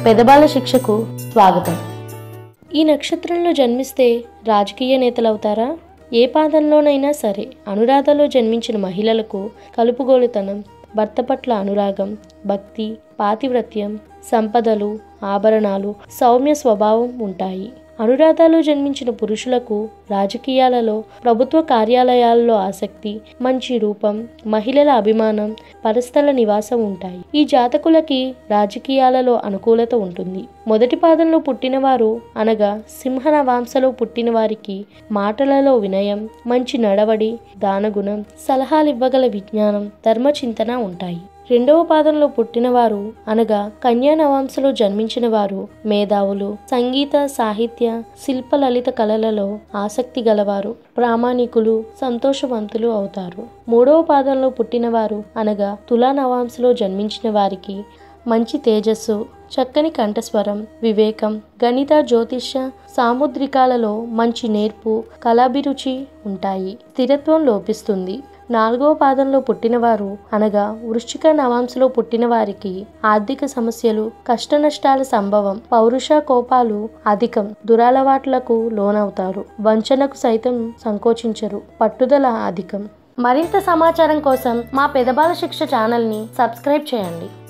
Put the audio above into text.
పెదబాల శిక్షకు స్వాగతం ఈ నక్షత్రంలో జన్మిస్తే రాజకీయ నేతలవుతారా ఏ పాదంలోనైనా సరే అనురాధలో జన్మించిన మహిళలకు కలుపుగోలుతనం భర్త పట్ల అనురాగం భక్తి పాతివ్రత్యం సంపదలు ఆభరణాలు సౌమ్య స్వభావం ఉంటాయి అనురాధలో జన్మించిన పురుషులకు రాజకీయాలలో ప్రభుత్వ కార్యాలయాల్లో ఆసక్తి మంచి రూపం మహిళల అభిమానం పరస్థల నివాసం ఉంటాయి ఈ జాతకులకి రాజకీయాలలో అనుకూలత ఉంటుంది మొదటి పాదంలో పుట్టినవారు అనగా సింహన వాంసలో పుట్టిన వారికి మాటలలో వినయం మంచి నడవడి దానగుణం సలహాలు ఇవ్వగల విజ్ఞానం ధర్మచింతన ఉంటాయి రెండవ పాదంలో పుట్టినవారు అనగా కన్యా నవాంశలో జన్మించిన వారు మేధావులు సంగీత సాహిత్య శిల్ప లలిత కళలలో ఆసక్తి గలవారు ప్రామాణికులు సంతోషవంతులు అవుతారు మూడవ పాదంలో పుట్టినవారు అనగా తులా నవాంశలో జన్మించిన వారికి మంచి తేజస్సు చక్కని కంఠస్వరం వివేకం గణిత జ్యోతిష్య సాముద్రికాలలో మంచి నేర్పు కళాభిరుచి ఉంటాయి స్థిరత్వం లోపిస్తుంది నాలుగవ పాదంలో పుట్టినవారు అనగా వృశ్చిక నవాంశలో పుట్టిన వారికి ఆర్థిక సమస్యలు కష్టనష్టాల సంభవం పౌరుష కోపాలు అధికం దురలవాట్లకు లోనవుతారు వంచనకు సైతం సంకోచించరు పట్టుదల అధికం మరింత సమాచారం కోసం మా పెదబాల శిక్ష ఛానల్ని సబ్స్క్రైబ్ చేయండి